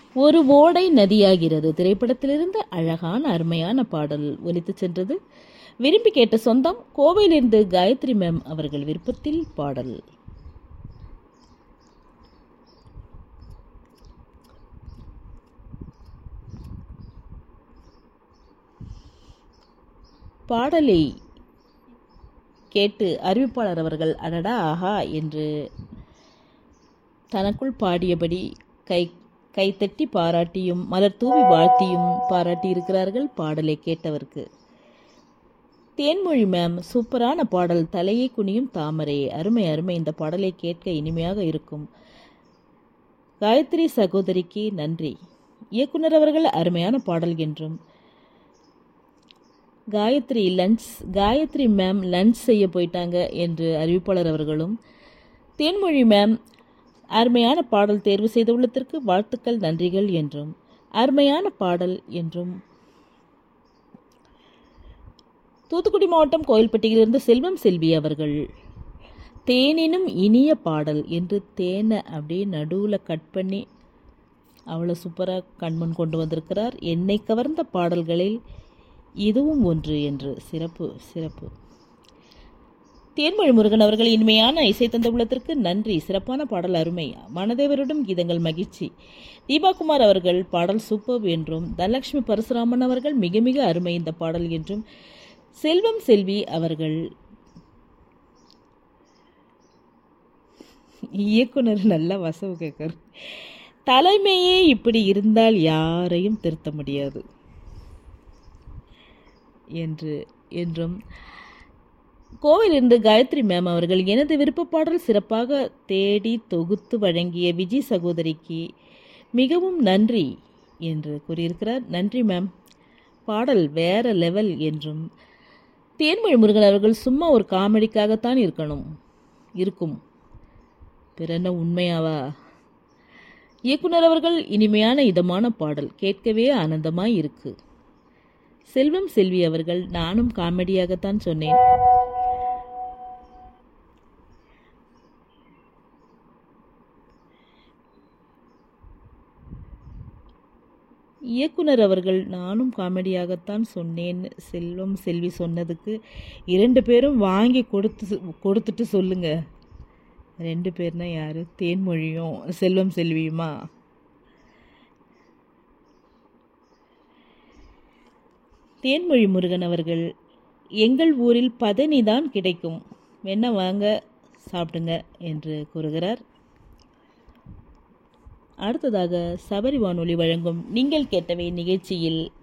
ஒரு ஓடை நதியாகிறது திரைப்படத்திலிருந்து அழகான அருமையான பாடல் ஒலித்துச் சென்றது விரும்பி கேட்ட சொந்தம் கோவையிலிருந்து காயத்ரி மேம் அவர்கள் விருப்பத்தில் பாடல் பாடலை கேட்டு அறிவிப்பாளர் அவர்கள் அடடா ஆஹா என்று தனக்குள் பாடியபடி கை கைத்தட்டி பாராட்டியும் மலர் தூவி வாழ்த்தியும் பாராட்டியிருக்கிறார்கள் பாடலை கேட்டவருக்கு தேன்மொழி மேம் சூப்பரான பாடல் தலையை குனியும் தாமரை அருமை அருமை இந்த பாடலை கேட்க இனிமையாக இருக்கும் காயத்ரி சகோதரிக்கு நன்றி இயக்குனர் அவர்கள் அருமையான பாடல் என்றும் Gayathri lunch Gayathri ma'am lunch செய்ய போயிட்டாங்க என்று அறிவிப்பாளர் அவர்களும் தேன்மொழி மேம் அருமையான பாடல் தேர்வு செய்துள்ளதற்கு வாழ்த்துக்கள் நன்றிகள் என்றும் அருமையான பாடல் என்றும் தூத்துக்குடி மாவட்டம் கோயில்பட்டியிலிருந்து செல்வம் செல்வி அவர்கள் தேனினும் இனிய பாடல் என்று தேனை அப்படியே நடுவில் கட் பண்ணி அவ்வளோ சூப்பராக கண்முன் கொண்டு வந்திருக்கிறார் என்னை கவர்ந்த பாடல்களில் இதுவும் ஒன்று என்று சிறப்பு சிறப்பு தேன்மொழி முருகன் அவர்கள் இனிமையான இசை தந்த உள்ளத்திற்கு நன்றி சிறப்பான பாடல் அருமை மனதேவரிடம் கீதங்கள் மகிழ்ச்சி தீபாகுமார் அவர்கள் பாடல் சூப்பர் என்றும் தனலட்சுமி பரசுராமன் அவர்கள் மிக மிக அருமை இந்த பாடல் என்றும் செல்வம் செல்வி அவர்கள் இயக்குனர் நல்ல வசவு கேட்கர் தலைமையே இப்படி இருந்தால் யாரையும் திருத்த முடியாது என்று என்றும் கோவிலிருந்து காயத்ரி மேம் அவர்கள் எனது விருப்ப பாடல் சிறப்பாக தேடி தொகுத்து வழங்கிய விஜய் சகோதரிக்கு மிகவும் நன்றி என்று கூறியிருக்கிறார் நன்றி மேம் பாடல் வேற லெவல் என்றும் தேன்மொழி முருகன் அவர்கள் சும்மா ஒரு காமெடிக்காகத்தான் இருக்கணும் இருக்கும் பிற என்ன உண்மையாவா இயக்குனர் அவர்கள் இனிமையான இதமான பாடல் கேட்கவே ஆனந்தமாய் இருக்கு செல்வம் செல்வி அவர்கள் நானும் காமெடியாகத்தான் சொன்னேன் இயக்குனர் அவர்கள் நானும் காமெடியாகத்தான் சொன்னேன் செல்வம் செல்வி சொன்னதுக்கு இரண்டு பேரும் வாங்கி கொடுத்து கொடுத்துட்டு சொல்லுங்க ரெண்டு பேர்னா யாரு தேன்மொழியும் செல்வம் செல்வியுமா தேன்மொழி முருகன் அவர்கள் எங்கள் ஊரில் பதனி தான் கிடைக்கும் வேணா வாங்க சாப்பிடுங்க என்று கூறுகிறார் அடுத்ததாக சபரி வானொலி வழங்கும் நீங்கள் கேட்டவை நிகழ்ச்சியில்